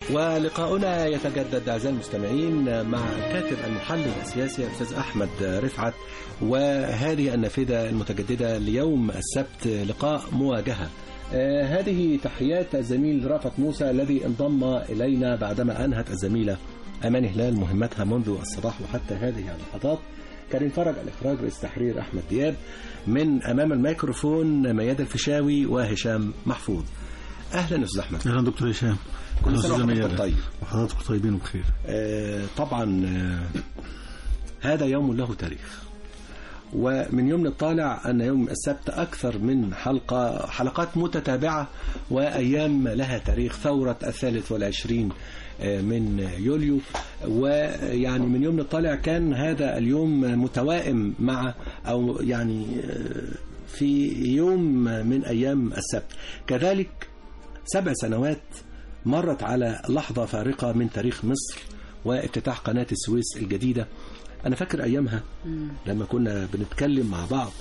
ولقاؤنا يتجدد أعزائي المستمعين مع الكاتب المحلل السياسي الأستاذ أحمد رفعت وهذه النافذة المتجددة ليوم السبت لقاء مواجهة آه، هذه تحيات الزميل رافت موسى الذي انضم إلينا بعدما أنهت الزميلة أمان هلال مهمتها منذ الصباح وحتى هذه اللحظات كريم فرج الإخراج رئيس تحرير أحمد دياب من أمام الميكروفون مياد الفيشاوي وهشام محفوظ أهلا أستاذ أحمد اهلا دكتور هشام كل أستاذ سنة وحضرتك ميادة. طيب وحضراتكم طيبين وبخير آه، طبعا آه، هذا يوم له تاريخ ومن يوم الطالع أن يوم السبت أكثر من حلقة حلقات متتابعة وأيام لها تاريخ ثورة الثالث والعشرين آه، من يوليو ويعني من يوم الطالع كان هذا اليوم متوائم مع أو يعني آه، في يوم من أيام السبت كذلك سبع سنوات مرت على لحظة فارقة من تاريخ مصر وافتتاح قناة السويس الجديدة أنا فاكر أيامها لما كنا بنتكلم مع بعض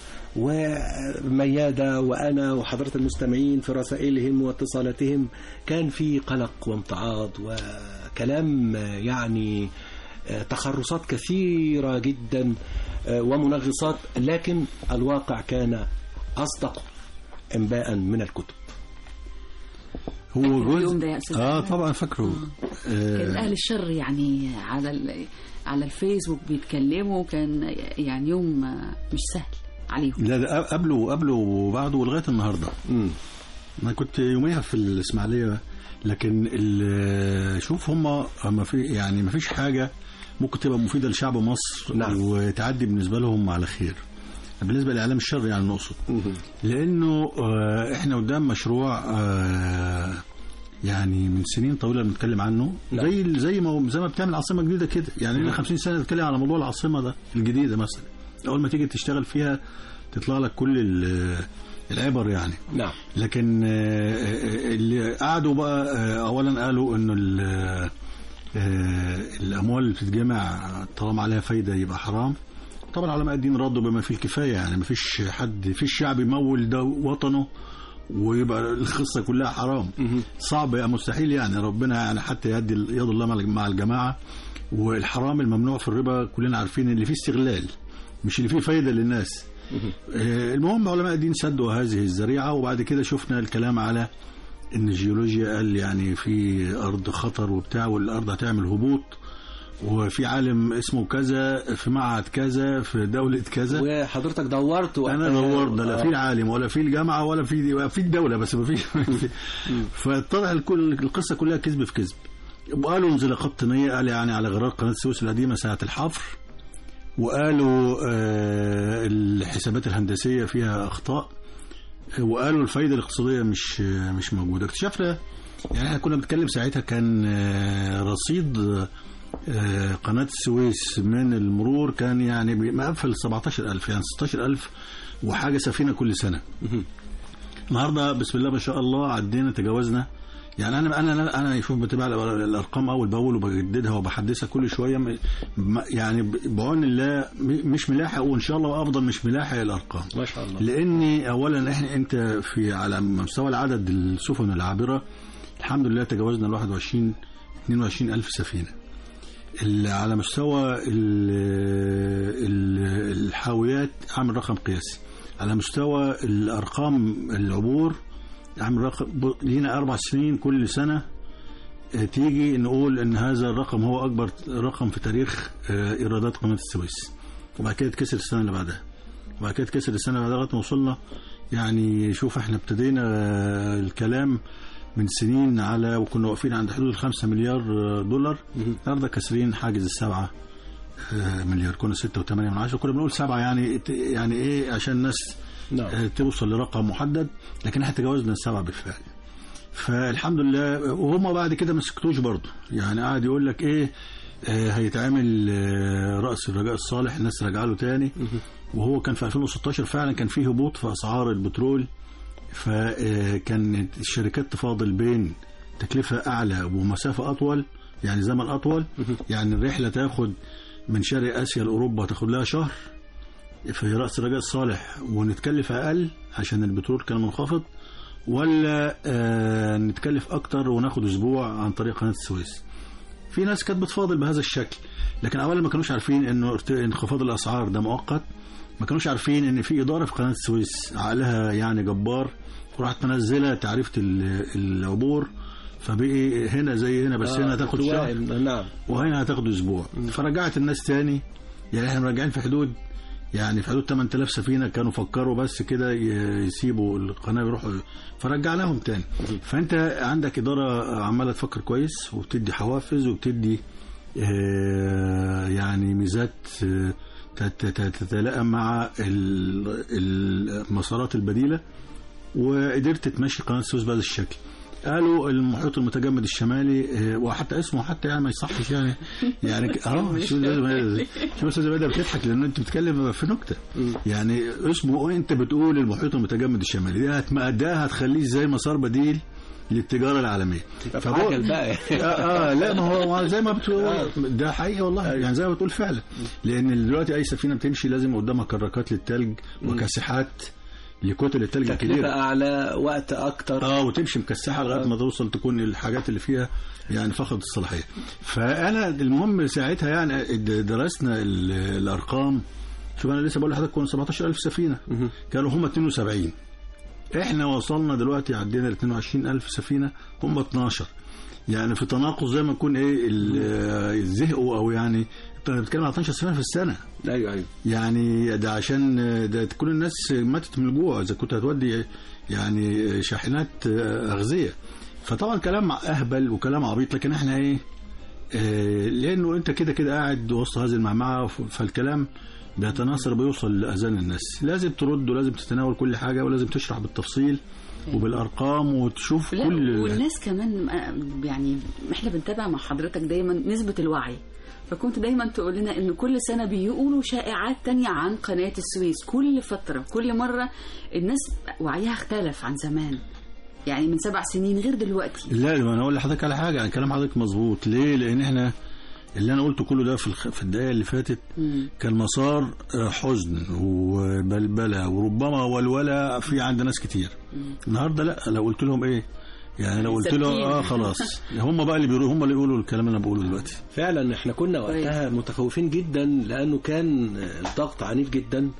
وميادة وأنا وحضرة المستمعين في رسائلهم واتصالاتهم كان في قلق وامتعاض وكلام يعني تخرصات كثيرة جدا ومنغصات لكن الواقع كان أصدق انباء من الكتب هو فاكر اليوم جزء ده يا أستاذ اه أحمد؟ طبعا فاكره كان آه اهل الشر يعني على ال- على الفيسبوك بيتكلموا كان يعني يوم مش سهل عليهم لا ده قبله قبله وبعده ولغايه النهارده مم. انا كنت يوميها في الاسماعيليه لكن ال- شوف هم ما في يعني ما فيش حاجه ممكن تبقى مفيده لشعب مصر نعم. وتعدي بالنسبه لهم على خير بالنسبه لاعلام الشر يعني نقصد مم. لانه آه، احنا قدام مشروع آه، يعني من سنين طويله بنتكلم عنه نعم. زي زي ما زي ما بتعمل عاصمه جديده كده يعني لنا 50 سنه نتكلم على موضوع العاصمه ده الجديده مثلا اول ما تيجي تشتغل فيها تطلع لك كل ال- العبر يعني نعم لكن آه، آه، اللي قعدوا بقى آه، اولا قالوا انه ال- آه، الاموال اللي بتتجمع طالما عليها فايده يبقى حرام طبعا علماء الدين ردوا بما فيه الكفايه يعني ما فيش حد فيش شعب يمول ده وطنه ويبقى القصه كلها حرام مم. صعب يا مستحيل يعني ربنا يعني حتى يدي يد الله مع- مع الجماعه والحرام الممنوع في الربا كلنا عارفين اللي فيه استغلال مش اللي فيه فايده للناس آه، المهم علماء الدين سدوا هذه الذريعه وبعد كده شفنا الكلام على ان الجيولوجيا قال يعني في ارض خطر وبتاع والارض هتعمل هبوط وفي عالم اسمه كذا في معهد كذا في دوله كذا وحضرتك دورت وقتها- انا دورت لا آه. في العالم ولا في الجامعه ولا في في الدوله بس ما فيش فطلع الكل القصه كلها كذب في كذب وقالوا انزلاقات طينيه قال يعني على غرار قناه السويس القديمه ساعه الحفر وقالوا آه الحسابات الهندسيه فيها اخطاء وقالوا الفايده الاقتصاديه مش مش موجوده اكتشفنا يعني احنا كنا بنتكلم ساعتها كان آه، رصيد آه، قناة السويس من المرور كان يعني مقفل 17000 يعني 16000 وحاجة سفينة كل سنة النهاردة بسم الله ما شاء الله عدينا تجاوزنا يعني انا انا انا شوف بتابع الارقام اول باول وبجددها وبحدثها كل شويه م- م- يعني ب- بعون الله م- مش ملاحق وان شاء الله افضل مش ملاحق الارقام ما شاء الله لاني اولا احنا انت في على مستوى العدد السفن العابره الحمد لله تجاوزنا ال 21 22 الف سفينه ال- على مستوى ال- ال- الحاويات عامل رقم قياسي على مستوى الارقام العبور عامل رقم ب- لينا اربع سنين كل سنه آه، تيجي نقول ان هذا الرقم هو اكبر رقم في تاريخ آه، ايرادات قناه السويس وبعد كده اتكسر السنه اللي بعدها وبعد كده اتكسر السنه اللي بعدها لغايه ما وصلنا يعني شوف احنا ابتدينا آه، الكلام من سنين على وكنا واقفين عند حدود الخمسة مليار آه، دولار النهارده كاسرين حاجز السبعة آه، مليار كنا ستة وثمانية من عشرة كنا بنقول سبعة يعني يعني ايه عشان الناس نعم آه، توصل لرقم محدد لكن احنا تجاوزنا السبعة بالفعل فالحمد لله وهم بعد كده ما سكتوش برضه يعني قاعد يقول لك ايه آه، هيتعمل آه، رأس الرجاء الصالح الناس راجعه له تاني وهو كان في 2016 فعلا كان فيه هبوط في اسعار البترول فكان الشركات تفاضل بين تكلفة أعلى ومسافة أطول يعني زمن أطول يعني الرحلة تاخد من شرق آسيا لأوروبا تاخد لها شهر في رأس الرجاء الصالح ونتكلف أقل عشان البترول كان منخفض ولا آه نتكلف اكتر وناخد اسبوع عن طريق قناه السويس في ناس كانت بتفاضل بهذا الشكل لكن اولا ما كانوش عارفين انه ارت- انخفاض الاسعار ده مؤقت ما كانوش عارفين ان في اداره في قناه السويس عقلها يعني جبار وراحت منزله تعريفه ال- العبور فبقي هنا زي هنا بس هنا هتاخد شهر توائم، نعم وهنا هتاخد اسبوع فرجعت الناس تاني يعني احنا راجعين في حدود يعني في حدود 8000 سفينه كانوا فكروا بس كده ي- يسيبوا القناه يروحوا فرجعناهم تاني فانت عندك اداره عماله تفكر كويس وبتدي حوافز وبتدي آه، يعني ميزات آه، تت- تت- تتلائم مع ال- المسارات البديله وقدرت تمشي قناه السويس بهذا الشكل قالوا المحيط المتجمد الشمالي آه، وحتى اسمه حتى يعني ما يصحش يعني يعني ك- اه شو لازم شو استاذ بدر بتضحك لان انت بتتكلم في نكته يعني اسمه انت بتقول المحيط المتجمد الشمالي دي هت- ده هتخليه زي مسار بديل للتجاره العالميه يبقى فهو- عجل بقى اه, آه لا ما هو ما زي ما بتقول ده حقيقي والله يعني زي ما بتقول فعلا لان دلوقتي اي سفينه بتمشي لازم قدامها كراكات للتلج وكاسحات لكتل التلج تكلفة الكبيره أعلى وقت أكتر اه وتمشي مكسحه لغايه ما توصل تكون الحاجات اللي فيها يعني فقدت الصلاحيه فانا المهم ساعتها يعني د- درسنا ال- الارقام شوف انا لسه بقول لحضرتك كنا 17000 سفينه كانوا هم 72 احنا وصلنا دلوقتي عدينا ل 22000 سفينه هم 12 يعني في تناقص زي ما يكون ايه ال- زهقوا او يعني انت بتتكلم على 12 سفينه في السنه أيوه أيوه يعني ده عشان ده كل الناس ماتت من الجوع اذا كنت هتودي يعني شاحنات اغذيه فطبعا كلام اهبل وكلام عبيط لكن احنا ايه آه، لانه انت كده كده قاعد وسط هذه المعمعه ف- فالكلام بيتناثر بيوصل لاذان الناس لازم ترد ولازم تتناول كل حاجه ولازم تشرح بالتفصيل وبالارقام وتشوف لا كل والناس كمان آه، يعني احنا بنتابع مع حضرتك دايما نسبة الوعي فكنت دايما تقول لنا ان كل سنة بيقولوا شائعات تانية عن قناة السويس كل فترة كل مرة الناس وعيها اختلف عن زمان يعني من سبع سنين غير دلوقتي لا ما انا اقول لحضرتك على حاجه يعني كلام حضرتك مظبوط ليه لان احنا اللي انا قلته كله ده في الخ... في الدقائق اللي فاتت مم. كان مسار آه، حزن وبلبله وربما ولوله في عند ناس كتير النهارده لا لو قلت لهم ايه يعني لو قلت لهم اه ثابتين. خلاص هم بقى اللي بيقولوا هم اللي يقولوا الكلام اللي انا بقوله دلوقتي فعلا احنا كنا وقتها متخوفين جدا لانه كان الضغط عنيف جدا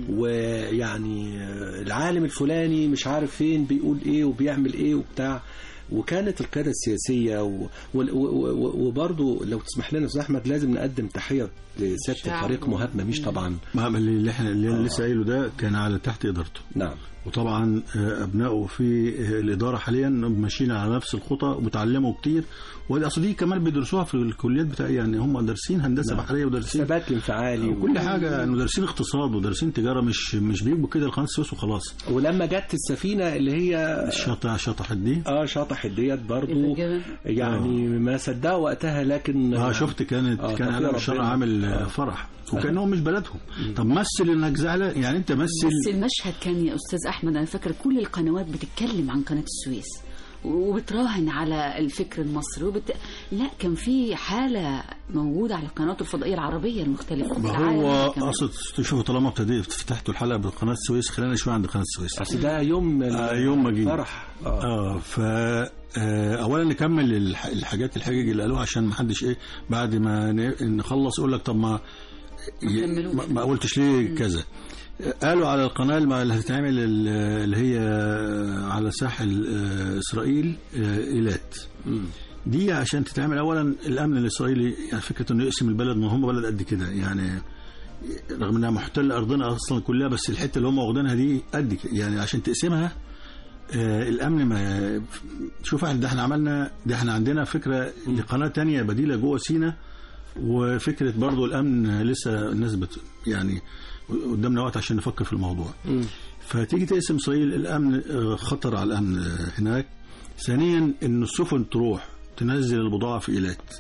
ويعني العالم الفلاني مش عارف فين بيقول ايه وبيعمل ايه وبتاع وكانت القياده السياسيه و- و- و- و- وبرضه لو تسمح لنا يا استاذ احمد لازم نقدم تحيه لسياده شعب. الفريق مهاب مش طبعا ما اللي احنا اللي أنا لسه قايله ده كان على تحت ادارته نعم وطبعا آه، ابنائه في آه، الاداره حاليا ماشيين على نفس الخطى وبيتعلموا كتير ودي اصل دي كمان بيدرسوها في الكليات بتاع يعني هم دارسين هندسه نعم. بحريه ودارسين الثبات الانفعالي و... كل حاجه يعني مدرسين اقتصاد ودارسين تجاره مش مش بيجوا كده لقناه السويس وخلاص ولما جت السفينه اللي هي الشطح شطحت دي اه شطحت ديت برضو إذا كده. يعني ما صدقوا وقتها لكن اه شفت كانت آه، كان توفيق اعلام الشرع ربنا. عامل آه. آه. فرح وكانهم مش بلدهم طب مثل انك زعلان يعني انت بس مثل المشهد كان يا استاذ احمد انا فاكره كل القنوات بتتكلم عن قناه السويس وبتراهن على الفكر المصري وبت... لا كان في حاله موجوده على القنوات الفضائيه العربيه المختلفه في ما العالم هو كمان. اصل تشوفوا طالما ابتديت فتحتوا الحلقه بقناه السويس خلينا شويه عند قناه السويس اصل ده يوم ال- آه، يوم ما جه. الفرح اه اه ف آه، اولا نكمل الح- الحاجات الحجج اللي قالوها عشان ما حدش ايه بعد ما ن- نخلص يقول لك طب ما ي- كملوش. ما- ما قلتش ليه كذا قالوا على القناه الم- اللي هتتعمل ال- اللي هي على ساحل آه، اسرائيل آه، ايلات مم. دي عشان تتعمل اولا الامن الاسرائيلي يعني فكره انه يقسم البلد ما هم بلد قد كده يعني رغم انها محتله ارضنا اصلا كلها بس الحته اللي هم واخدينها دي قد كده يعني عشان تقسمها آه الامن ما شوف احنا ده احنا عملنا ده احنا عندنا فكره لقناه تانية بديله جوه سينا وفكره برضو الامن لسه الناس بت يعني قدامنا وقت عشان نفكر في الموضوع مم. فتيجي تقسم اسرائيل الامن آه، خطر على الامن آه، هناك ثانيا ان السفن تروح تنزل البضاعه في ايلات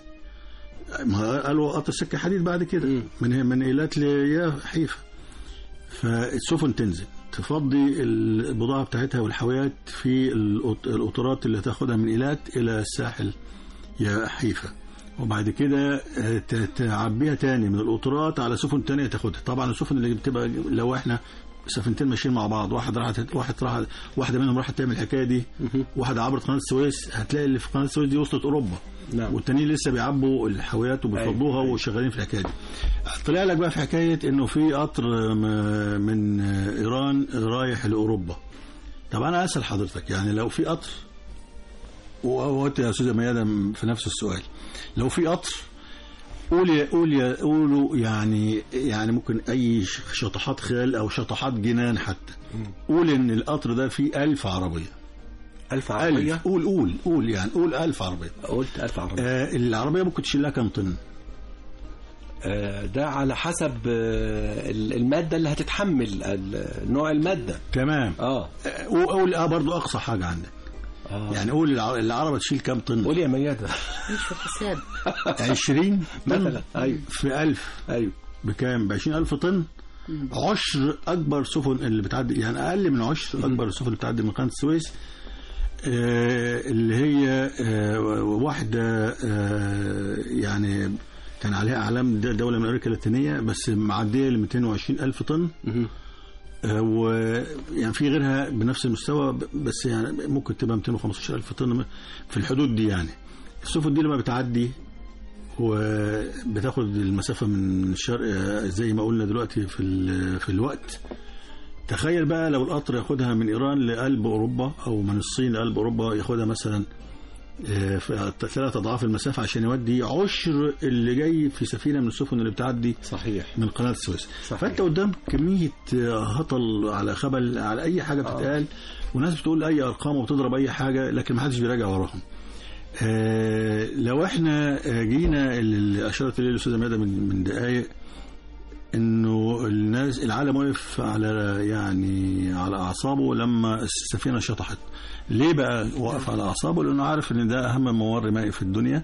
ما قالوا قطر سكه حديد بعد كده مم. من من ايلات ليا حيفا فالسفن تنزل تفضي البضاعه بتاعتها والحاويات في القط- القطارات اللي هتاخدها من ايلات الى الساحل يا حيفا وبعد كده آه، ت- تعبيها تاني من القطارات على سفن تانية تاخدها طبعا السفن اللي بتبقى لو احنا سفينتين ماشيين مع بعض واحد راحت واحد راح واحده منهم راحت تعمل الحكايه دي واحده عبرت قناه السويس هتلاقي اللي في قناه السويس دي وصلت اوروبا نعم. والتانيين لسه بيعبوا الحاويات وبيفضوها أيوة. وشغالين في الحكايه دي طلع لك بقى في حكايه انه في قطر م- من ايران رايح لاوروبا طب انا اسال حضرتك يعني لو في قطر وقلت يا استاذه ميادة في نفس السؤال لو في قطر قول يا قول يا قولوا يعني يعني ممكن اي ش- شطحات خيال او شطحات جنان حتى قول ان القطر ده فيه ألف عربيه ألف ألف عربية قول قول قول يعني قول ألف عربيه قلت ألف عربية آه العربيه ممكن تشيل لها كام طن آه، ده على حسب آه، المادة اللي هتتحمل ال- نوع المادة تمام اه آه، قول اه برضو اقصى حاجه عندك آه. يعني قول الع- العربه تشيل كام طن قول يا ميادة مش في الحساب 20 طن مثلا ايوه في 1000 ايوه بكام ب 20000 طن عشر اكبر سفن اللي بتعدي يعني اقل من عشر اكبر السفن اللي بتعدي من قناه السويس آه، اللي هي آه، واحده آه، يعني كان عليها اعلام د- دوله من امريكا اللاتينيه بس معديه ل 220 الف طن مهم. آه، ويعني في غيرها بنفس المستوى ب- بس يعني ممكن تبقى 215 الف طن في الحدود دي يعني السفن دي لما بتعدي وبتاخد المسافه من الشرق آه، زي ما قلنا دلوقتي في ال- في الوقت تخيل بقى لو القطر ياخدها من ايران لقلب اوروبا او من الصين لقلب اوروبا ياخدها مثلا آه، في ثلاث اضعاف المسافه عشان يودي عشر اللي جاي في سفينه من السفن اللي بتعدي صحيح من قناه السويس صحيح. فانت قدام كميه آه، هطل على خبل على اي حاجه بتتقال وناس بتقول اي ارقام وبتضرب اي حاجه لكن ما حدش بيراجع وراهم آه، لو احنا آه، جينا اللي اشارت اليه الاستاذه ميادة من من دقائق انه الناس العالم وقف على يعني على اعصابه لما السفينه شطحت ليه بقى وقف على اعصابه لانه عارف ان ده اهم ممر مائي في الدنيا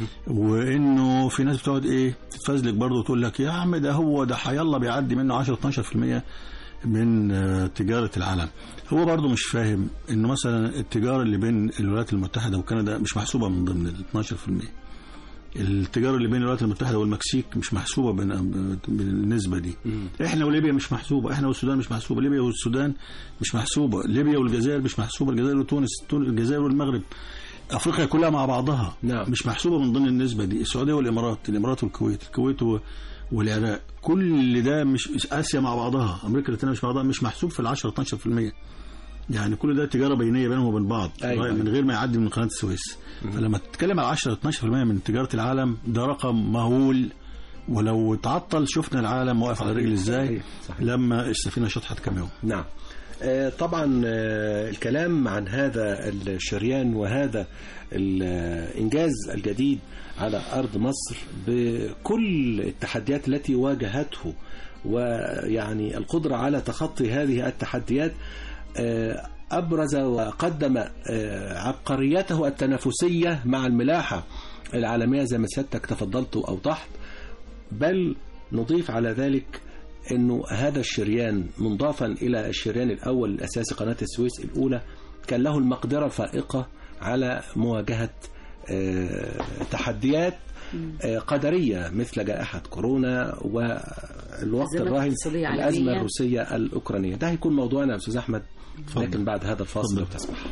وانه في ناس بتقعد ايه تتفزلك برضه وتقول لك يا عم ده هو ده حيالله بيعدي منه 10 12% من آه، تجاره العالم هو برضه مش فاهم انه مثلا التجاره اللي بين الولايات المتحده وكندا مش محسوبه من ضمن ال 12% التجاره اللي بين الولايات المتحده والمكسيك مش محسوبه بين- بالنسبه دي احنا وليبيا مش محسوبه احنا والسودان مش محسوبه ليبيا والسودان مش محسوبه ليبيا والجزائر مش محسوبه الجزائر وتونس تون- الجزائر والمغرب افريقيا كلها مع بعضها نعم. مش محسوبه من ضمن النسبه دي السعوديه والامارات الامارات والكويت الكويت و- والعراق كل ده مش اسيا مع بعضها امريكا اللاتينيه مش مع بعضها مش محسوب في ال 10 12% يعني كل ده تجاره بينيه بينهم وبين بعض أيوة. من غير ما يعدي من قناه السويس فلما تتكلم على 10 12% من تجاره العالم ده رقم مهول ولو تعطل شفنا العالم واقف على رجل ازاي صحيح، صحيح. لما السفينه شطحت كام يوم نعم آه، طبعا آه، الكلام عن هذا الشريان وهذا الإنجاز الجديد على أرض مصر بكل التحديات التي واجهته ويعني القدرة على تخطي هذه التحديات آه، أبرز وقدم آه، عبقريته التنافسية مع الملاحة العالمية زي ما سيادتك تفضلت وأوضحت بل نضيف على ذلك انه هذا الشريان منضافا الى الشريان الاول الاساسي قناه السويس الاولى كان له المقدره الفائقه على مواجهه آه، تحديات آه، قدريه مثل جائحه كورونا والوقت أزمة الراهن اقتصادية الازمه عالمية. الروسيه الاوكرانيه ده هيكون موضوعنا يا استاذ احمد اتفضل. لكن بعد هذا الفاصل لو اتفضل. تسمح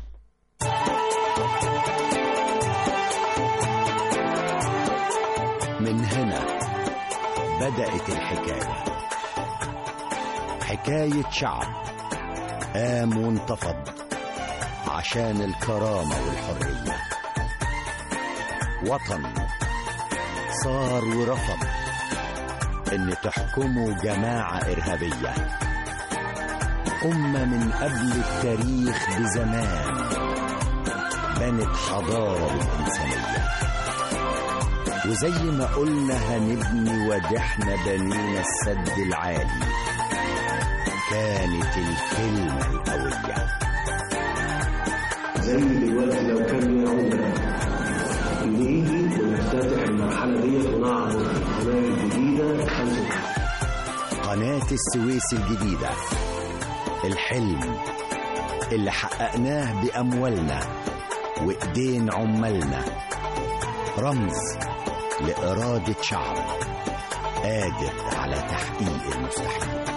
من هنا بدأت الحكاية حكاية شعب قام وانتفض عشان الكرامة والحرية وطن صار ورفض ان تحكمه جماعة إرهابية أمة من قبل التاريخ بزمان بنت حضارة الإنسانية وزي ما قلنا هنبني ودحنا بنينا السد العالي كانت الكلمة القوية زي دلوقتي لو كان يعود نيجي ونفتتح المرحله ديت ونعرض القناه الجديده قناة السويس الجديدة الحلم اللي حققناه بأموالنا وإيدين عمالنا رمز لإرادة شعب قادر على تحقيق المستحيل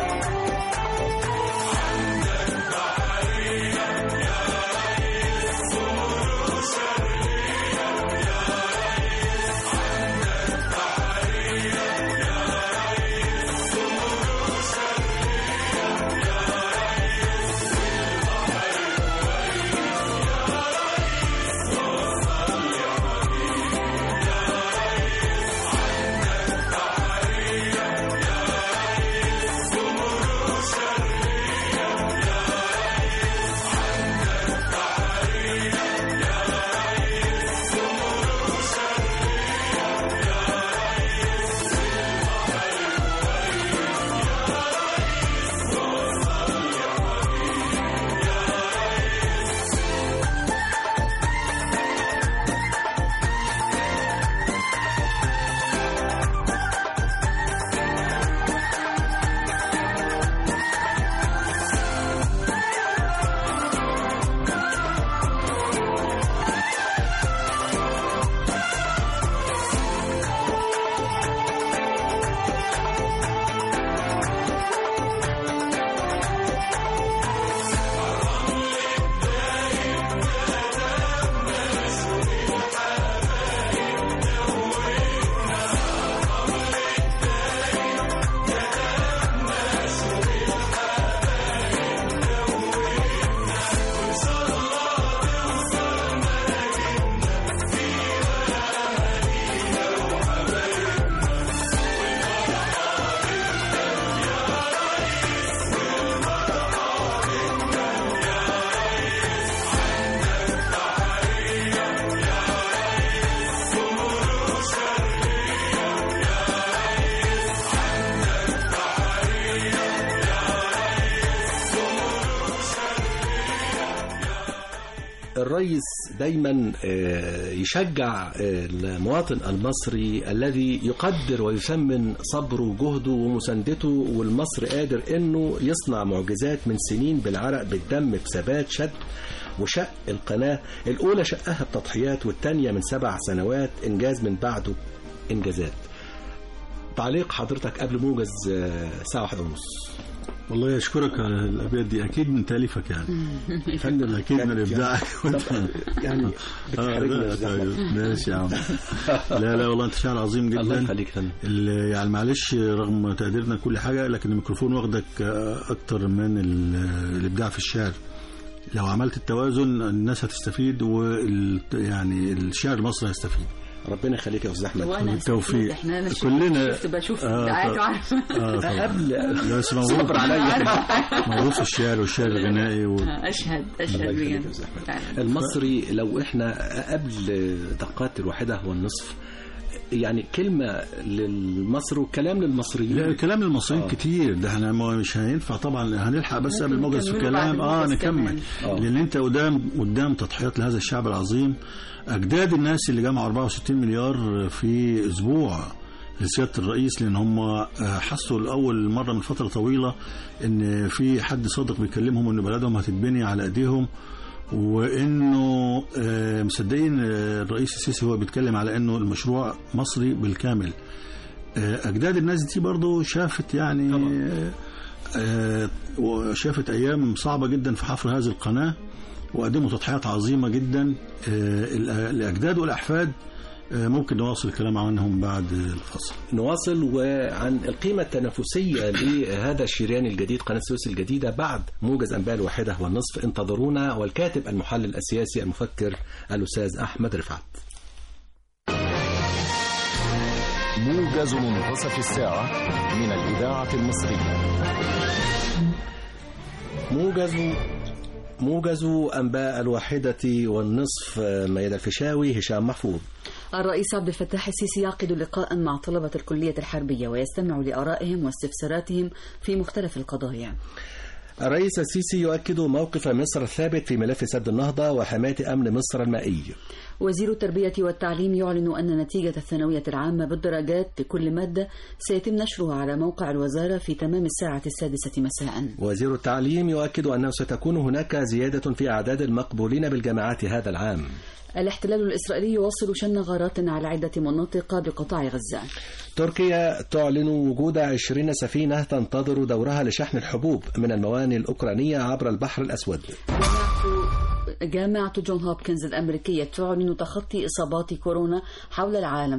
الرئيس دايما آه، يشجع آه، المواطن المصري الذي يقدر ويثمن صبره وجهده ومساندته والمصر قادر انه يصنع معجزات من سنين بالعرق بالدم بثبات شد وشق القناة الأولى شقها بتضحيات والتانية من سبع سنوات إنجاز من بعده إنجازات تعليق حضرتك قبل موجز آه، ساعة واحدة ونص والله اشكرك على الابيات دي اكيد من تاليفك يعني فندم اكيد من ابداعك طب يعني آه، بتحرجنا لا، يا زلمة. طيب، ماشي يا عم لا لا والله انت شاعر عظيم الله جدا يخليك يا فندم ال- يعني معلش رغم تقديرنا كل حاجه لكن الميكروفون واخدك آه، اكتر من ال- الابداع في الشعر لو عملت التوازن الناس هتستفيد وال يعني الشعر المصري هيستفيد ربنا يخليك يا استاذ احمد وانا بالتوفيق. هستفيد. احنا انا شفت- كلنا- شفت بشوف آه، ابداعات طب- وعارفه اه طبعا قبل لا، بس موجود صبر عليا موجود في الشعر والشعر الغنائي و... اشهد اشهد الله يخليك يا بجد أستاذ أحمد. فعلا. المصري لو احنا قبل دقات الواحدة والنصف يعني كلمة للمصر وكلام لا للمصريين كلام المصريين آه. كتير ده احنا ما- مش هينفع طبعا هنلحق بس ممكن قبل الموجز في نكمله بعد الكلام اه الموجز نكمل كمان. آه. لان انت قدام قدام تضحيات لهذا الشعب العظيم اجداد الناس اللي جمعوا 64 مليار في اسبوع لسياده الرئيس لان هم آه، حسوا لاول مره من فتره طويله ان في حد صادق بيكلمهم ان بلدهم هتتبني على ايديهم وانه آه، مصدقين آه، الرئيس السيسي هو بيتكلم على انه المشروع مصري بالكامل آه، اجداد الناس دي برضو شافت يعني آه، آه، وشافت ايام صعبه جدا في حفر هذه القناه وقدموا تضحيات عظيمه جدا آه، الأ- الاجداد والاحفاد آه، ممكن نواصل الكلام عنهم بعد الفصل نواصل وعن القيمة التنافسية لهذا الشريان الجديد قناة السويس الجديدة بعد موجز أنباء الواحدة والنصف انتظرونا والكاتب المحلل السياسي المفكر الأستاذ أحمد رفعت موجز منتصف الساعة من الإذاعة المصرية موجز موجز أنباء الواحدة والنصف ميادة الفيشاوي هشام محفوظ الرئيس عبد الفتاح السيسي يعقد لقاء مع طلبة الكلية الحربية ويستمع لآرائهم واستفساراتهم في مختلف القضايا الرئيس السيسي يؤكد موقف مصر الثابت في ملف سد النهضة وحماية أمن مصر المائي وزير التربية والتعليم يعلن أن نتيجة الثانوية العامة بالدرجات لكل مادة سيتم نشرها على موقع الوزارة في تمام الساعة السادسة مساء وزير التعليم يؤكد أنه ستكون هناك زيادة في أعداد المقبولين بالجامعات هذا العام الاحتلال الإسرائيلي يواصل شن غارات على عدة مناطق بقطاع غزة تركيا تعلن وجود 20 سفينة تنتظر دورها لشحن الحبوب من الموانئ الأوكرانية عبر البحر الأسود جامعة جامعة جون هوبكنز الأمريكية تعلن تخطي إصابات كورونا حول العالم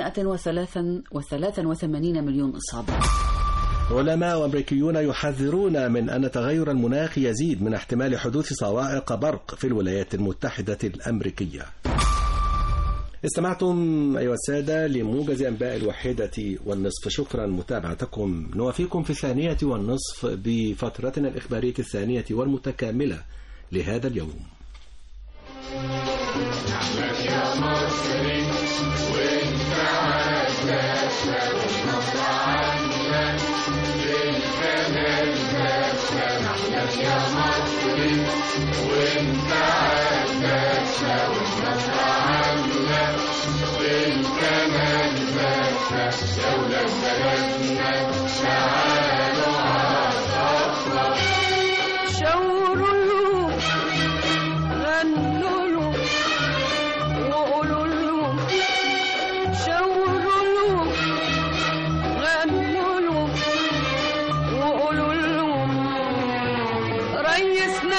583 مليون إصابة علماء أمريكيون يحذرون من أن تغير المناخ يزيد من احتمال حدوث صواعق برق في الولايات المتحدة الأمريكية استمعتم أيها السادة لموجز أنباء الواحدة والنصف شكرا متابعتكم نوافيكم في الثانية والنصف بفترتنا الإخبارية الثانية والمتكاملة لهذا اليوم شاوروا له غنوا له وقولوا له شاوروا له غنوا له وقولوا له ريسنا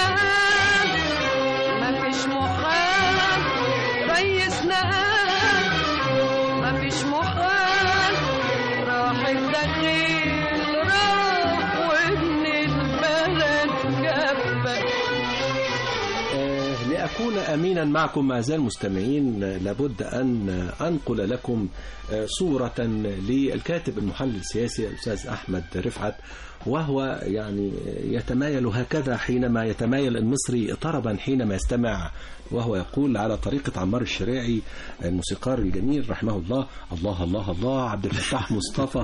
مفيش محال ريسنا مفيش محال راح الدخيل راح وابن البلد جفت آه، لأكون أمينا معكم أعزائي المستمعين آه، لابد أن آه، أنقل لكم آه، صورة للكاتب المحلل السياسي الأستاذ أحمد رفعت وهو يعني يتمايل هكذا حينما يتمايل المصري طربا حينما يستمع وهو يقول على طريقة عمار الشريعي الموسيقار الجميل رحمه الله الله الله الله عبد الفتاح مصطفى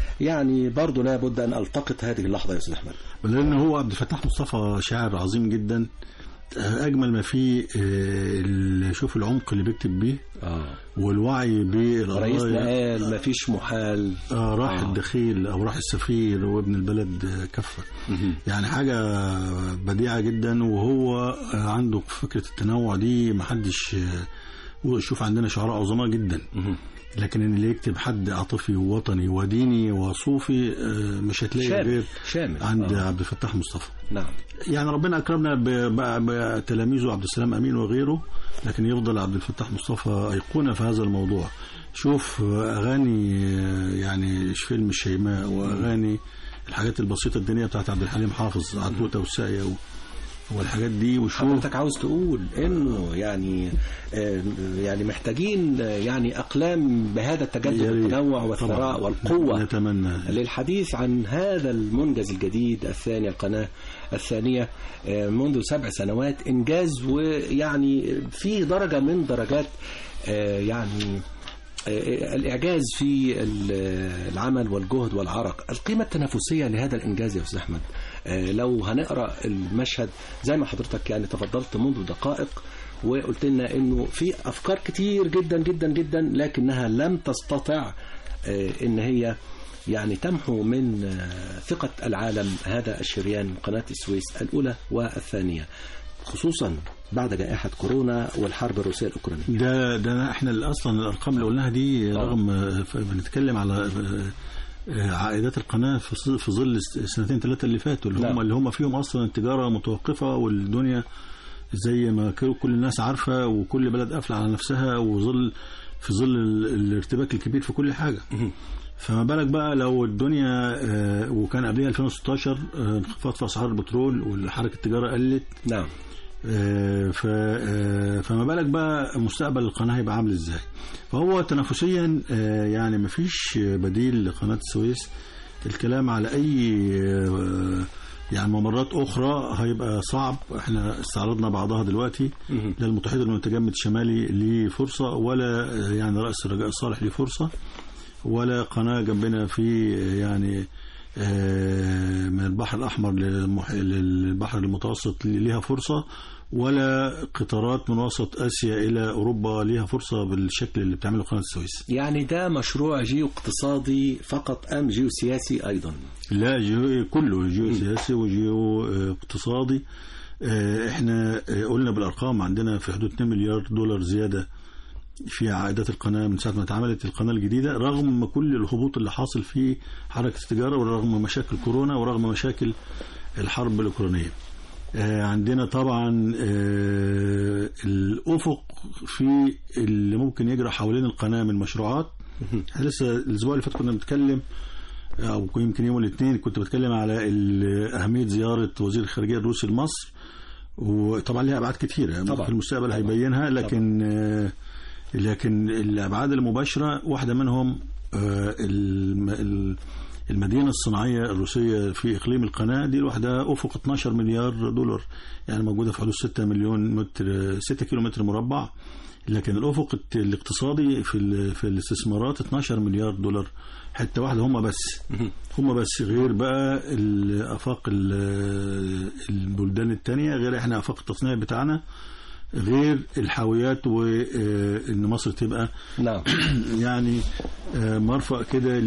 يعني برضه لابد أن ألتقط هذه اللحظة يا أستاذ أحمد لأن هو عبد الفتاح مصطفى شاعر عظيم جدا أجمل ما فيه آه، ال- شوف العمق اللي بيكتب بيه آه. والوعي رئيسنا بالقضايا قال مفيش محال آه راح آه. الدخيل او راح السفير وابن البلد آه، كفه يعني حاجه بديعه جدا وهو آه، عنده فكره التنوع دي محدش آه، شوف عندنا شعراء عظماء جدا لكن ان اللي يكتب حد عاطفي ووطني وديني وصوفي آه، مش هتلاقي شامل غير شامل عند آه. عبد الفتاح مصطفى نعم يعني ربنا اكرمنا ب- ب- بتلاميذه عبد السلام امين وغيره لكن يفضل عبد الفتاح مصطفى ايقونه في هذا الموضوع شوف اغاني يعني فيلم الشيماء واغاني الحاجات البسيطه الدينيه بتاعت عبد الحليم حافظ عدوته والساقيه و- والحاجات دي وشوف حضرتك عاوز تقول انه يعني آه، يعني محتاجين آه، يعني اقلام بهذا التجدد يا ريت. والتنوع والثراء طبعاً. والقوه نتمنى للحديث عن هذا المنجز الجديد الثاني القناة الثانية آه، منذ سبع سنوات إنجاز ويعني في درجة من درجات آه، يعني آه، الإعجاز في ال- العمل والجهد والعرق القيمة التنافسية لهذا الإنجاز يا أستاذ أحمد آه، لو هنقرأ المشهد زي ما حضرتك يعني تفضلت منذ دقائق وقلت لنا انه في افكار كتير جدا جدا جدا لكنها لم تستطع آه، ان هي يعني تمحو من آه، ثقة العالم هذا الشريان قناة السويس الأولى والثانية خصوصا بعد جائحة كورونا والحرب الروسية الأوكرانية ده ده احنا اصلا الارقام اللي قلناها دي رغم آه، بنتكلم على آه، آه، عائدات القناه في ظل- في ظل السنتين ثلاثه اللي فاتوا اللي نعم. هم اللي هم فيهم اصلا التجاره متوقفه والدنيا زي ما ك- كل الناس عارفه وكل بلد قافله على نفسها وظل في ظل ال- الارتباك الكبير في كل حاجه فما بالك بقى لو الدنيا آه، وكان قبلها 2016 آه، انخفاض في اسعار البترول وحركه التجاره قلت نعم آه، ف آه، فما بالك بقى مستقبل القناه هيبقى عامل ازاي فهو تنافسيا آه، يعني مفيش بديل لقناه السويس الكلام على اي آه، يعني ممرات اخرى هيبقى صعب احنا استعرضنا بعضها دلوقتي مهم. لا المتحد المتجمد الشمالي ليه فرصه ولا آه، يعني راس الرجاء صالح ليه فرصه ولا قناه جنبنا في آه، يعني آه، من البحر الاحمر للمح- للبحر المتوسط اللي ليها فرصه ولا قطارات من وسط اسيا الى اوروبا ليها فرصه بالشكل اللي بتعمله قناه السويس يعني ده مشروع جيو اقتصادي فقط أم جيو سياسي أيضا لا جيو كله جيو سياسي وجيو آه، اقتصادي آه، احنا آه، قلنا بالارقام عندنا في حدود 2 مليار دولار زياده في عائدات القناه من ساعه ما اتعملت القناه الجديده رغم كل الهبوط اللي حاصل في حركه التجاره ورغم مشاكل كورونا ورغم مشاكل الحرب الاوكرانيه. آه، عندنا طبعا آه، الافق في اللي ممكن يجرى حوالين القناه من مشروعات احنا لسه الاسبوع اللي فات كنا بنتكلم او يمكن يوم الاثنين كنت بتكلم على ال- اهميه زياره وزير الخارجيه الروسي لمصر وطبعا ليها ابعاد كثيره طبعاً. في المستقبل هيبينها لكن آه، لكن الابعاد المباشره واحده منهم آه، الم- ال- المدينه الصناعيه الروسيه في اقليم القناه دي لوحدها افق 12 مليار دولار يعني موجوده في حدود 6 مليون متر 6 كيلو متر مربع لكن الافق الت- الاقتصادي في ال- في الاستثمارات 12 مليار دولار حته واحده هم بس هم بس غير بقى الافاق ال- البلدان الثانيه غير احنا افاق التصنيع بتاعنا غير الحاويات وان مصر تبقى نعم يعني آه، مرفأ كده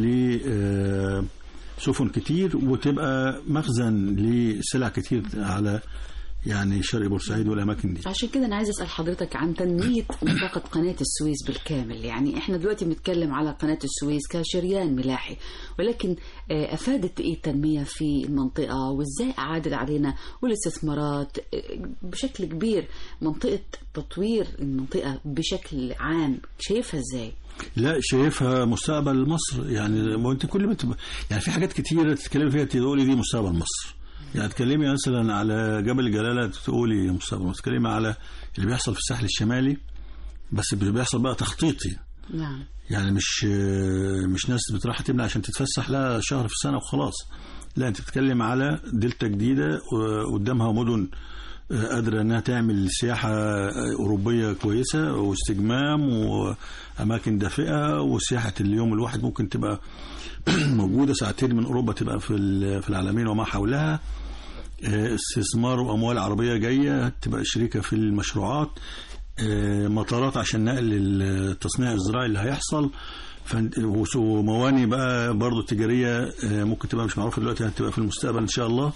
لسفن كتير وتبقى مخزن لسلع كتير على يعني شرق بورسعيد والاماكن دي عشان كده انا عايزه اسال حضرتك عن تنميه منطقه قناه السويس بالكامل يعني احنا دلوقتي بنتكلم على قناه السويس كشريان ملاحي ولكن آه، افادت ايه التنميه في المنطقه وازاي اعادت علينا والاستثمارات آه، بشكل كبير منطقه تطوير المنطقه بشكل عام شايفها ازاي لا شايفها مستقبل مصر يعني ما انت كل ما تبقى يعني في حاجات كتيره تتكلمي فيها تقولي دي مستقبل مصر يعني تكلمي مثلا على جبل الجلاله تقولي مستقبل مصر تكلمي على اللي بيحصل في الساحل الشمالي بس اللي بيحصل بقى تخطيطي نعم يعني مش مش ناس بتروح تبني عشان تتفسح لها شهر في السنه وخلاص لا انت بتتكلم على دلتا جديده وقدامها مدن قادره انها تعمل سياحه اوروبيه كويسه واستجمام واماكن دافئه وسياحه اليوم الواحد ممكن تبقى موجوده ساعتين من اوروبا تبقى في ال- في العالمين وما حولها استثمار واموال عربيه جايه تبقى شريكه في المشروعات آه، مطارات عشان نقل التصنيع الزراعي اللي هيحصل فن- وس- ومواني بقى برضو تجاريه آه، ممكن تبقى مش معروفه دلوقتي هتبقى في المستقبل ان شاء الله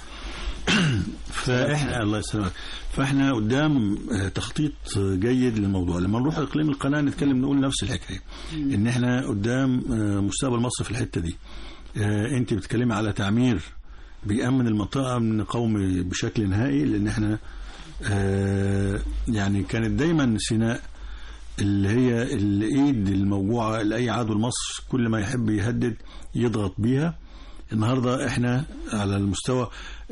فاحنا الله يسلمك فاحنا قدام آه، تخطيط جيد للموضوع لما نروح اقليم القناه نتكلم نقول نفس الحكايه ان احنا قدام آه، مستقبل مصر في الحته دي آه، انت بتتكلمي على تعمير بيأمن المنطقه من قومي بشكل نهائي لان احنا آه، يعني كانت دايما سيناء اللي هي الايد الموجوعه لاي عدو لمصر كل ما يحب يهدد يضغط بيها النهارده احنا على المستوى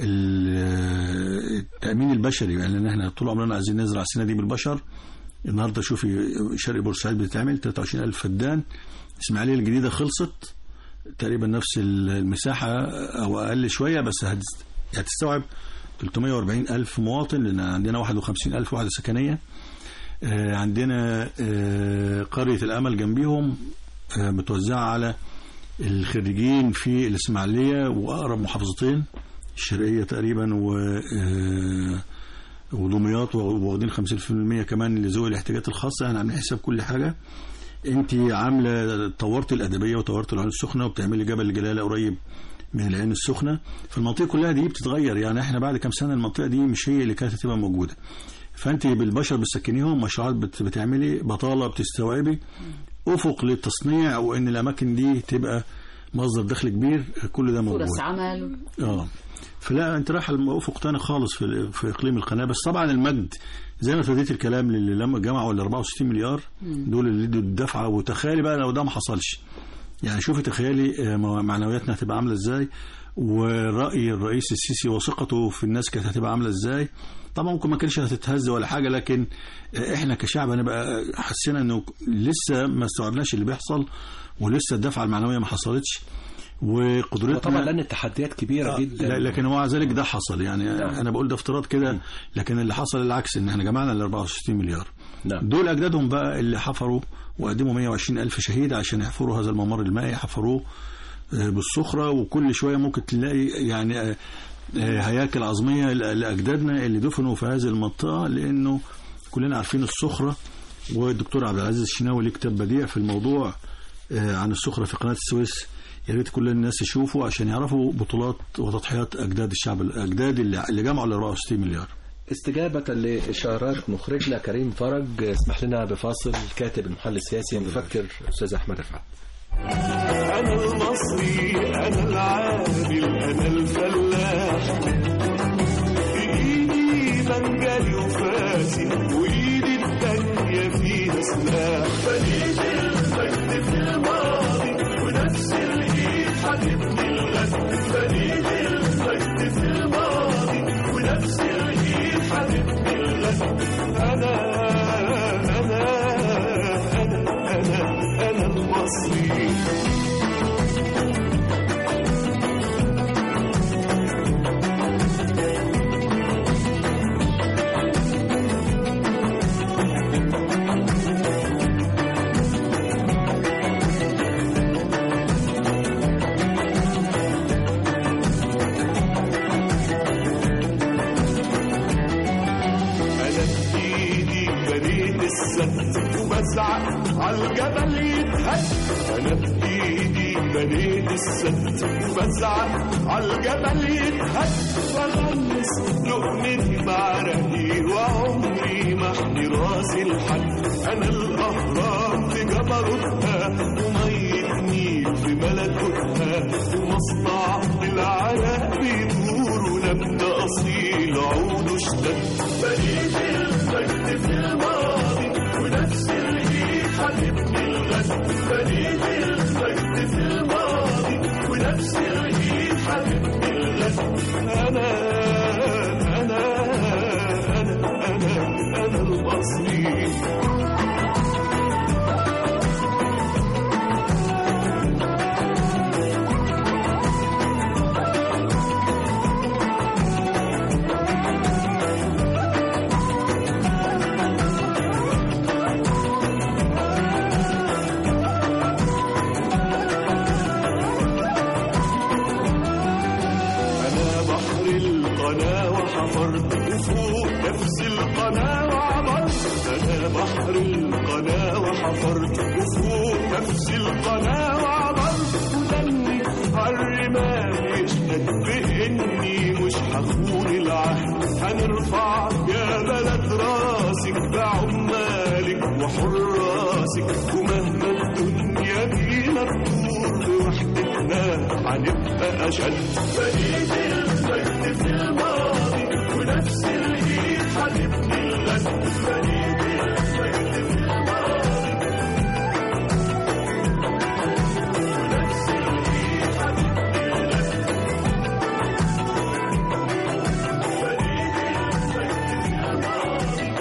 ال- التامين البشري يعني ان احنا طول عمرنا عايزين نزرع السنه دي بالبشر النهارده شوفي شرق بورسعيد بتتعمل 23000 فدان اسماعيليه الجديده خلصت تقريبا نفس المساحه او اقل شويه بس هتست- هتستوعب 340 ألف مواطن لأن عندنا 51 ألف وحدة سكنية آه، عندنا آه، قرية الأمل جنبيهم آه، متوزعة على الخريجين في الإسماعيلية وأقرب محافظتين الشرقية تقريبا و آه، ودمياط واخدين 50% كمان لذوي الاحتياجات الخاصة احنا عاملين حساب كل حاجة انت عامله طورت الادبيه وطورت العين السخنه وبتعملي جبل الجلاله قريب من العين السخنه فالمنطقه كلها دي بتتغير يعني احنا بعد كام سنه المنطقه دي مش هي اللي كانت هتبقى موجوده فانت بالبشر بتسكنيهم مشروعات بت- بتعملي بطاله بتستوعبي افق للتصنيع وان الاماكن دي تبقى مصدر دخل كبير كل ده موجود فرص عمل اه فلا انت رايح افق تاني خالص في في اقليم القناه بس طبعا المجد زي ما ابتديت الكلام اللي لما جمعوا ال 64 مليار دول اللي ادوا الدفعه وتخيلي بقى لو ده ما حصلش يعني شوفي تخيلي آه، معنوياتنا هتبقى عامله ازاي ورأي الرئيس السيسي وثقته في الناس كانت هتبقى عامله ازاي طبعا ممكن ما كانش هتتهز ولا حاجه لكن آه، احنا كشعب هنبقى حسينا انه لسه ما استوعبناش اللي بيحصل ولسه الدفعه المعنويه ما حصلتش وقدرتنا وطبعا لان التحديات كبيره آه، جدا لا لكن ومع ذلك ده حصل يعني نعم. انا بقول ده افتراض كده لكن اللي حصل العكس ان احنا جمعنا ال 64 مليار نعم. دول اجدادهم بقى اللي حفروا وقدموا 120 الف شهيد عشان يحفروا هذا الممر المائي حفروه آه، بالصخره وكل شويه ممكن تلاقي يعني آه، آه، هياكل عظميه ل- لاجدادنا اللي دفنوا في هذه المنطقه لانه كلنا عارفين الصخره والدكتور عبد العزيز الشناوي ليه كتاب بديع في الموضوع آه، عن الصخره في قناه السويس يا ريت كل الناس يشوفوا عشان يعرفوا بطولات وتضحيات اجداد الشعب الاجداد اللي اللي جمعوا ل 64 مليار استجابة لإشارات مخرجنا كريم فرج اسمح لنا بفاصل الكاتب المحلل السياسي المفكر أستاذ أحمد رفعت أنا المصري أنا العادل أنا الفلاح بإيدي منجلي وفاسي وإيدي التانية فيها سلاح بنيت المجد في الماضي ونفس الإيد حبيبني الغد بنيت المجد في الماضي ونفس الإيد حبيبني الغد أنا أنا أنا أنا أنا المصري انا بايدي بنيت السد وبزعق عالجبل يتهد انا بايدي بنيت السد وبزعق عالجبل يتهد واغمس لقمتي بعرقي وعمري ما احمي راسي لحد انا الاهرام في جبروتها ومية نيل في ملكوتها ومصنع العرق بيدور ونبت اصيل عوده اشتد بنيت المجد في الماضي ونفس الايد حبيبني الغد بنيت المجد في الماضي ونفس الايد حبيبني الغد انا انا انا انا انا المصري أنا بحر القناة وحفرت وفوق نفس القناة وعبرت أنا بحر القناة وحفرت وفوق نفس القناة وعبرت ودمي عالرمال يشهد بإني مش هخون العهد هنرفع يا بلد راسك بعمالك وحراسك ومهما الدنيا بينا تدور لوحدتنا هنبقى أشد بنيت المجد في الماضي ونفس الإيد هتبني الغد بنيت المجد في الماضي ونفس الإيد هتبني الغد بنيت المجد في الماضي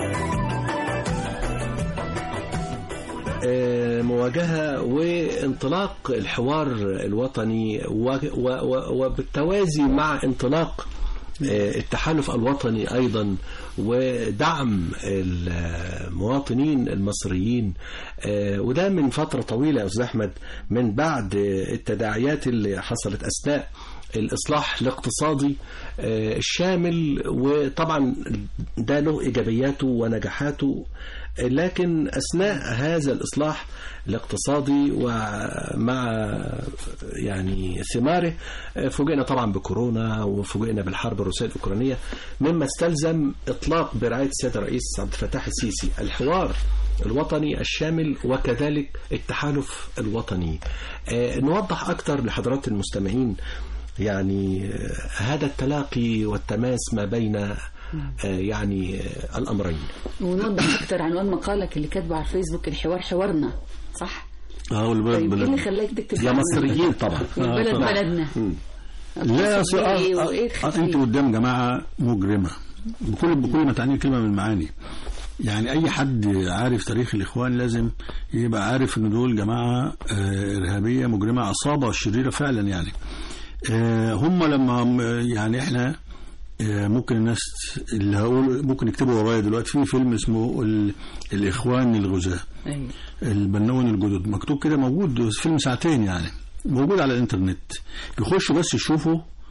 آه، مواجهة وانطلاق الحوار الوطني و- و- و- وبالتوازي مع انطلاق آه، التحالف الوطني أيضا ودعم المواطنين المصريين آه، وده من فترة طويلة يا أستاذ أحمد من بعد التداعيات اللي حصلت أثناء الإصلاح الاقتصادي آه، الشامل وطبعا ده له إيجابياته ونجاحاته لكن أثناء هذا الإصلاح الاقتصادي ومع يعني ثماره فوجئنا طبعا بكورونا وفوجئنا بالحرب الروسية الأوكرانية مما استلزم إطلاق برعاية السيد الرئيس عبد الفتاح السيسي الحوار الوطني الشامل وكذلك التحالف الوطني آه، نوضح أكثر لحضرات المستمعين يعني آه، هذا التلاقي والتماس ما بين آه، يعني آه، الأمرين ونوضح اكتر عنوان مقالك اللي كاتبه على الفيسبوك الحوار حوارنا صح اه والبلد طيب ايه اللي بلد خلاك تكتب يا عنه؟ مصريين طبعا والبلد آه، طبعا. بلدنا لا أتصل أصل- بيه آه، وإيه آه، تخفيه؟ انت قدام جماعه مجرمه بكل بكل ما تعنيه كلمه من المعاني يعني اي حد عارف تاريخ الاخوان لازم يبقى عارف ان دول جماعه آه، ارهابيه مجرمه عصابه شريره فعلا يعني آه، هم لما يعني احنا آه، ممكن الناس اللي هقول ممكن يكتبوا ورايا دلوقتي في فيلم اسمه ال- الاخوان الغزاه أيوة. البنون الجدد مكتوب كده موجود فيلم ساعتين يعني موجود على الانترنت يخشوا بس يشوفوا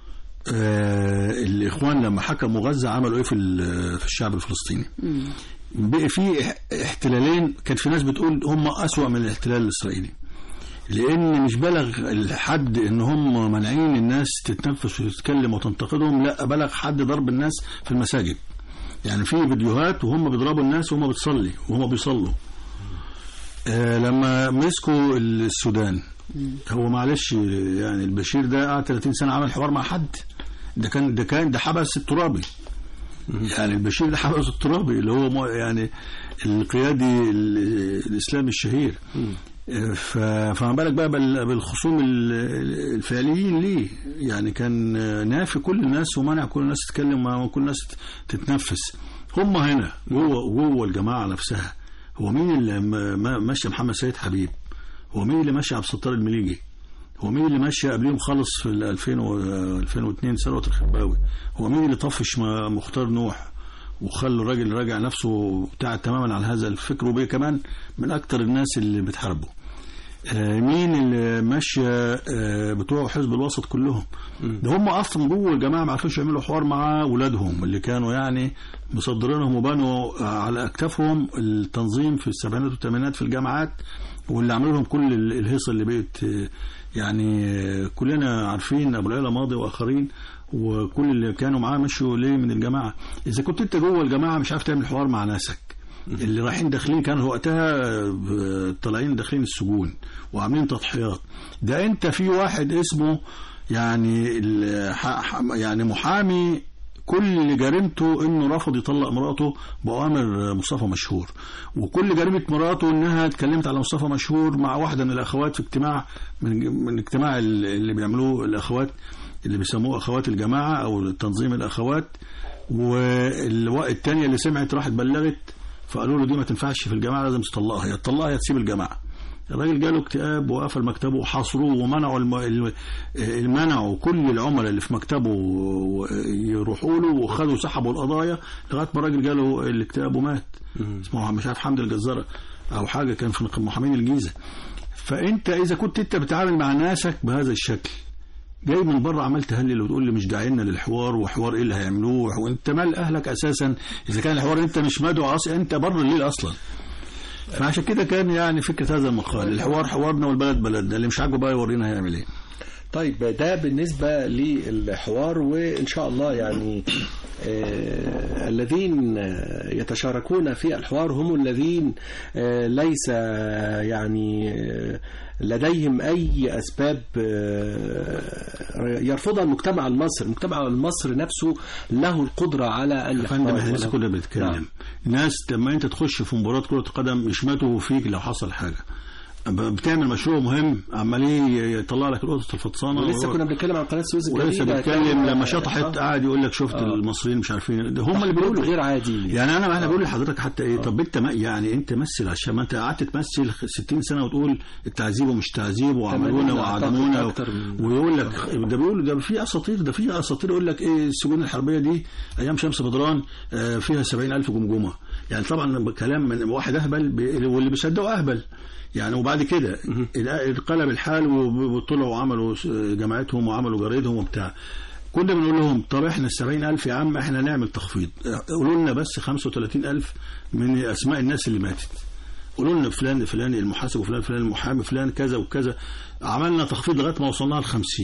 آه الاخوان لما حكموا غزه عملوا ايه في ال- في الشعب الفلسطيني بقي في اح- احتلالين كان في ناس بتقول هم اسوا من الاحتلال الاسرائيلي لان مش بلغ الحد ان هم مانعين الناس تتنفس وتتكلم وتنتقدهم لا بلغ حد ضرب الناس في المساجد يعني في فيديوهات وهم بيضربوا الناس وهم بتصلي وهم بيصلوا آه لما مسكوا السودان هو معلش يعني البشير ده قعد 30 سنه عمل حوار مع حد ده كان ده كان ده حبس الترابي يعني البشير ده حبس الترابي اللي هو مو- يعني القيادي ال- الاسلامي الشهير ف- فما بالك بقى بال- بالخصوم ال- الفعليين ليه يعني كان نافي كل الناس ومنع كل الناس تتكلم وكل الناس تتنفس هم هنا جوه جوه الجماعه نفسها هو مين اللي م- م- ماشي محمد سيد حبيب هو مين اللي ماشي عبد الستار المليجي هو مين اللي ماشي قبليهم خالص في ال 2000 و 2002 ثروت الخرباوي هو مين اللي طفش م- مختار نوح وخلى الراجل راجع نفسه بتاع تماما على هذا الفكر وبيه كمان من اكتر الناس اللي بتحاربه آه، مين اللي ماشيه آه، بتوع حزب الوسط كلهم ده هم اصلا جوه الجماعه ما عرفوش يعملوا حوار مع اولادهم اللي كانوا يعني مصدرينهم وبنوا آه، على اكتافهم التنظيم في السبعينات والثمانينات في الجامعات واللي عملوا لهم كل ال- الهيصه اللي بقت آه، يعني آه، كلنا عارفين ابو العلا ماضي واخرين وكل اللي كانوا معاه مشوا ليه من الجماعه اذا كنت انت جوه الجماعه مش عارف تعمل حوار مع ناسك اللي رايحين داخلين كانوا وقتها آه، طالعين داخلين السجون وعاملين تضحيات ده انت في واحد اسمه يعني ال- ح- ح- يعني محامي كل جريمته انه رفض يطلق مراته باوامر مصطفى مشهور وكل جريمه مراته انها اتكلمت على مصطفى مشهور مع واحده من الاخوات في اجتماع من من اجتماع ال- اللي بيعملوه الاخوات اللي بيسموه اخوات الجماعه او تنظيم الاخوات والتانية اللي سمعت راحت بلغت فقالوا له دي ما تنفعش في الجماعه لازم تطلقها يا تطلقها يا تسيب الجماعه الراجل جاله اكتئاب وقفل مكتبه وحاصروه ومنعوا الم... الم- منعوا كل العملاء اللي في مكتبه يروحوا له وخدوا سحبوا القضايا لغايه ما الراجل جاله الاكتئاب ومات اسمه مش عارف حمد الجزاره او حاجه كان في محامين الجيزه فانت اذا كنت انت بتتعامل مع ناسك بهذا الشكل جاي من بره عمال تهلل وتقول لي مش داعينا للحوار وحوار ايه اللي هيعملوه وانت مال اهلك اساسا اذا كان الحوار انت مش مدعو اصلا انت بره الليل اصلا فعشان كده كان يعني فكره هذا المقال الحوار حوارنا والبلد بلدنا اللي مش عاجبه بقى يورينا هيعمل ايه طيب ده بالنسبة للحوار وإن شاء الله يعني آه الذين آه، يتشاركون في الحوار هم الذين آه ليس آه، يعني آه لديهم أي أسباب آه يرفضها المجتمع المصري المجتمع المصري نفسه له القدرة على أن يا فندم احنا لسه وله- كنا بنتكلم نعم. ناس لما انت تخش في مباراه كره قدم يشمتوا فيك لو حصل حاجه بتعمل مشروع مهم عمالين يطلع لك القطط الفطسانه ولسه كنا بنتكلم عن قناة السويس ولسه الجديدة بيتكلم كان- لما شطحت آه. قاعد يقول لك شفت آه. المصريين مش عارفين ده هم اللي بيقولوا غير عادي يعني انا انا بقول لحضرتك حتى ايه طب انت ما يعني انت مثل عشان ما انت قعدت تمثل 60 سنه وتقول التعذيب ومش تعذيب وعملونا تمانين وعدمونا أعتقد أكتر من- ويقول لك ده بيقول ده في اساطير ده في اساطير يقول لك ايه السجون الحربيه دي ايام شمس بدران آه، فيها 70000 جمجمه يعني طبعا كلام من واحد اهبل بي- واللي بيصدقه اهبل يعني وبعد كده انقلب الحال وطلعوا وعملوا جماعتهم وعملوا جرايدهم وبتاع كنا بنقول لهم طب احنا السبعين ألف يا عم احنا نعمل تخفيض قولوا لنا بس 35 ألف من أسماء الناس اللي ماتت قولوا لنا فلان فلان المحاسب وفلان فلان المحامي فلان كذا وكذا عملنا تخفيض لغايه ما وصلنا ل 50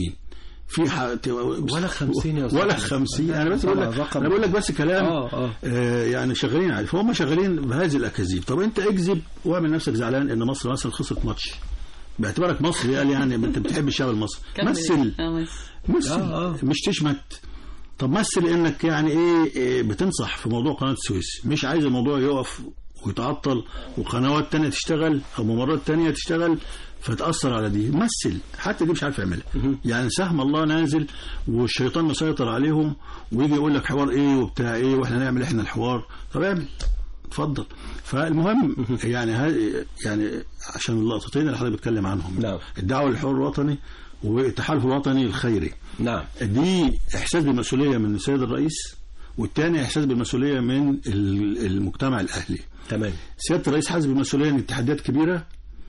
في ح... ولا 50 يا أستاذ ولا أحمد. 50 انا بس بقول لك رقم. انا بقول لك بس كلام آه، آه. آه يعني شغالين عليه فهم شغالين بهذه الاكاذيب طب انت اكذب واعمل نفسك زعلان ان مصر مثلا خسرت ماتش باعتبارك مصري قال يعني انت بتحب الشعب المصري كمل. مثل آه، بس. مثل آه، آه. مش تشمت طب مثل انك يعني ايه, إيه بتنصح في موضوع قناه السويس مش عايز الموضوع يقف ويتعطل وقنوات تانية تشتغل او ممرات تانية تشتغل فتأثر على دي مثل حتى دي مش عارف يعملها يعني سهم الله نازل والشيطان مسيطر عليهم ويجي يقول لك حوار ايه وبتاع ايه واحنا نعمل احنا الحوار طب اعمل اتفضل فالمهم يعني هذه يعني عشان اللقطتين اللي حضرتك بتتكلم عنهم نعم. الدعوه للحوار الوطني والتحالف الوطني الخيري نعم دي احساس بالمسؤوليه من السيد الرئيس والتاني احساس بالمسؤوليه من ال- المجتمع الاهلي تمام سياده الرئيس حاسس بالمسؤوليه ان التحديات كبيره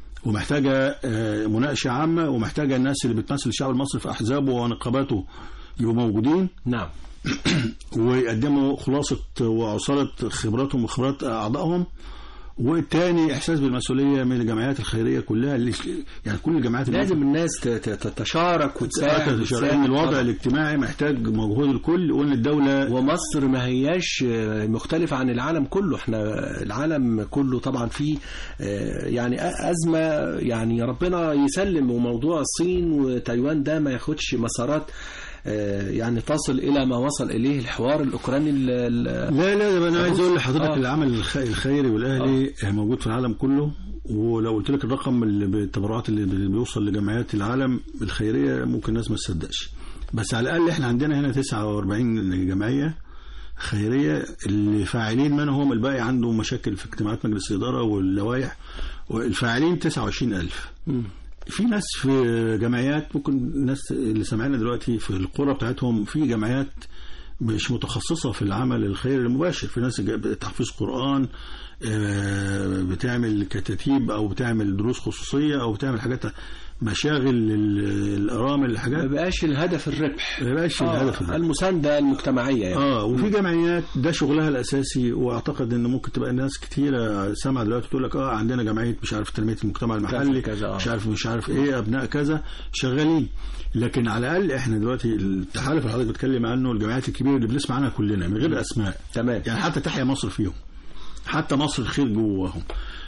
ومحتاجه آه، مناقشه عامه ومحتاجه الناس اللي بتمثل الشعب المصري في احزابه ونقاباته يبقوا موجودين نعم ويقدموا خلاصة وعصارة خبراتهم وخبرات أعضائهم والتاني إحساس بالمسؤولية من الجمعيات الخيرية كلها اللي يعني كل الجمعيات اللي لازم الناس ت- ت- تتشارك وتساعد تساعد وتساعد. لأن الوضع طبعاً. الاجتماعي محتاج مجهود الكل وإن الدولة ومصر ما هياش آه، مختلفة عن العالم كله احنا العالم كله طبعا فيه آه، يعني أ- أزمة يعني ربنا يسلم وموضوع الصين وتايوان ده ما ياخدش مسارات آه، يعني تصل إلى ما وصل إليه الحوار الأوكراني ال- ال- لا لا ده انا عايز اقول لحضرتك آه. العمل الخ- الخيري والاهلي موجود في العالم كله ولو قلت لك الرقم اللي بالتبرعات اللي اللي بيوصل لجمعيات العالم الخيريه ممكن الناس ما تصدقش بس على الاقل احنا عندنا هنا 49 جمعيه خيريه اللي فاعلين منهم الباقي عنده مشاكل في اجتماعات مجلس الاداره واللوائح والفاعلين 29000 في ناس في جمعيات ممكن الناس اللي سامعينا دلوقتي في القرى بتاعتهم في جمعيات مش متخصصة في العمل الخيري المباشر في ناس جا- تحفيظ قرآن آه، بتعمل كتاتيب أو بتعمل دروس خصوصية أو بتعمل حاجات مشاغل لل- الأرامل ما حاجات بقاش الهدف الربح ما بقاش آه، الهدف الربح. المساندة المجتمعية يعني اه وفي جمعيات ده شغلها الاساسي واعتقد ان ممكن تبقى ناس كتيره سامعه دلوقتي تقول لك اه عندنا جمعيه مش عارف تنميه المجتمع المحلي كذا، آه. مش عارف مش عارف ايه ابناء كذا شغالين لكن على الاقل احنا دلوقتي التحالف اللي حضرتك بتتكلم عنه الجمعيات الكبيره اللي بنسمع عنها كلنا من غير اسماء تمام يعني حتى تحيا مصر فيهم حتى مصر الخير جواهم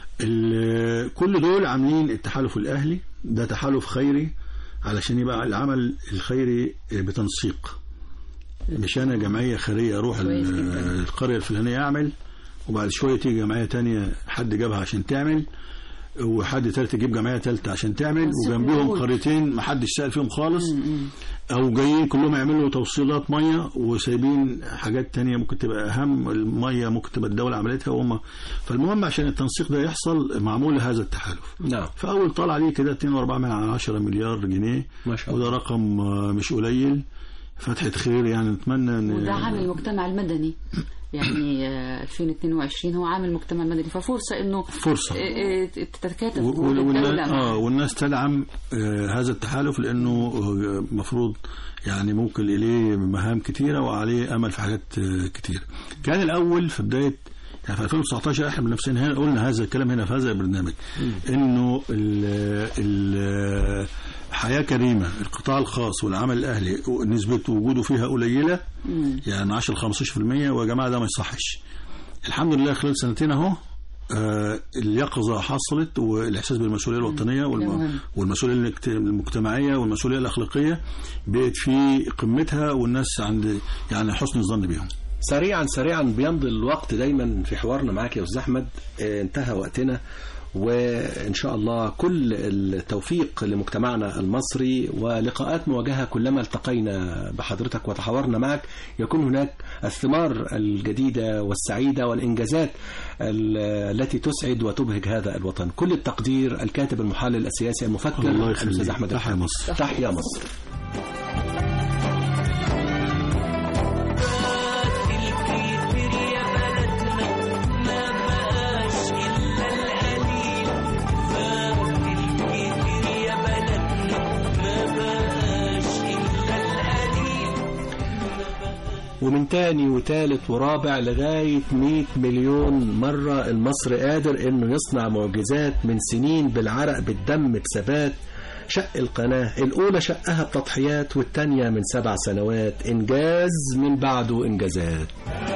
ال- كل دول عاملين التحالف الاهلي ده تحالف خيري علشان يبقى العمل الخيري بتنسيق مش انا جمعيه خيريه اروح ال- كويس جداً. القريه الفلانيه اعمل وبعد شويه تيجي جمعيه تانية حد جابها عشان تعمل وحد تالت يجيب جمعيه تالتة عشان تعمل تنسيق وجنبيهم وجود. قريتين ما حدش سال فيهم خالص او جايين كلهم يعملوا توصيلات ميه وسايبين حاجات تانية ممكن تبقى اهم الميه ممكن تبقى الدوله عملتها وهم فالمهم عشان التنسيق ده يحصل معمول هذا التحالف نعم فاول طلع عليه كده 2.4 من 10 مليار جنيه ما شاء الله وده رقم آه، مش قليل فتحة خير يعني نتمنى ان وده عام المجتمع المدني يعني آه، 2022 هو عام المجتمع المدني ففرصة انه فرصة آه، آه، تتكاتف و- جهود والنا- الدولة مع اه والناس تدعم آه هذا التحالف لانه المفروض يعني ممكن اليه مهام كتيره وعليه امل في حاجات آه كتيره. كان الاول في بدايه يعني في 2019 احنا بنفسنا هنا قلنا هذا الكلام هنا في هذا البرنامج انه ال- ال- حياه كريمه القطاع الخاص والعمل الاهلي نسبه وجوده فيها قليله يعني 10 15% ويا جماعه ده ما يصحش. الحمد لله خلال سنتين اهو آه، اليقظة حصلت والإحساس بالمسؤولية الوطنية والم... مهم. والمسؤولية الاجت- المجتمعية والمسؤولية الأخلاقية بقت في قمتها والناس عند يعني حسن الظن بيهم سريعا سريعا بيمضي الوقت دايما في حوارنا معاك يا استاذ احمد آه، انتهى وقتنا وان شاء الله كل التوفيق لمجتمعنا المصري ولقاءات مواجهه كلما التقينا بحضرتك وتحاورنا معك يكون هناك الثمار الجديده والسعيده والانجازات ال- التي تسعد وتبهج هذا الوطن كل التقدير الكاتب المحلل السياسي المفكر الله يخليك. الاستاذ احمد تحيا الحاج. مصر. تحيا مصر ومن تاني وتالت ورابع لغاية 100 مليون مرة المصري قادر انه يصنع معجزات من سنين بالعرق بالدم بثبات شق القناة الأولى شقها بتضحيات والتانية من سبع سنوات إنجاز من بعده إنجازات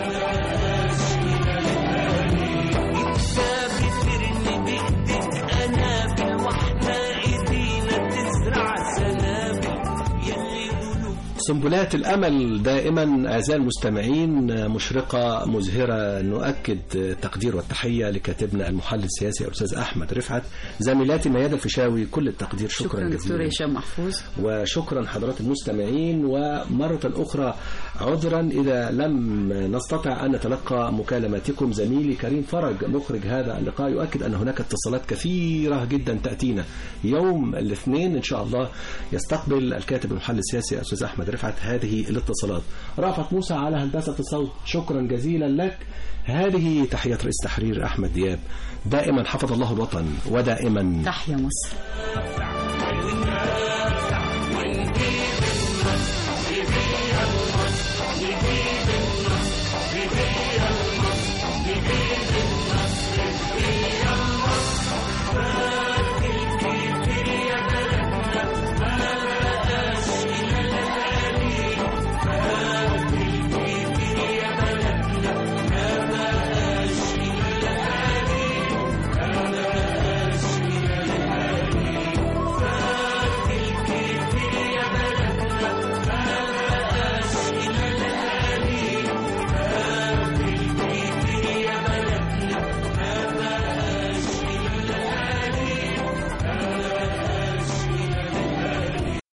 سنبلات الأمل دائما أعزائي المستمعين مشرقة مزهرة نؤكد تقدير والتحية لكاتبنا المحلل السياسي الأستاذ أحمد رفعت زميلاتي ميادة الفيشاوي كل التقدير شكرا, شكرا دكتور جزيلا هشام محفوظ وشكرا حضرات المستمعين ومرة أخرى عذرا إذا لم نستطع أن نتلقى مكالماتكم زميلي كريم فرج مخرج هذا اللقاء يؤكد أن هناك اتصالات كثيرة جدا تأتينا يوم الاثنين إن شاء الله يستقبل الكاتب المحلل السياسي الأستاذ أحمد رفعت هذه الاتصالات رافت موسى على هندسة الصوت شكرا جزيلا لك هذه تحية رئيس تحرير أحمد دياب دائما حفظ الله الوطن ودائما تحيا مصر